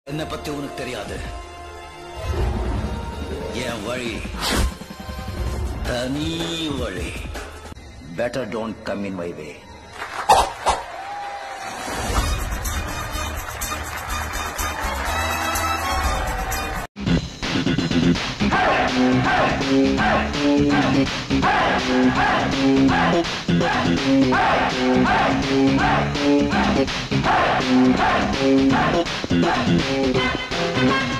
என்னை பத்தி உனக்கு தெரியாது என் வழி தனி வழி better don't come in my way Thank you.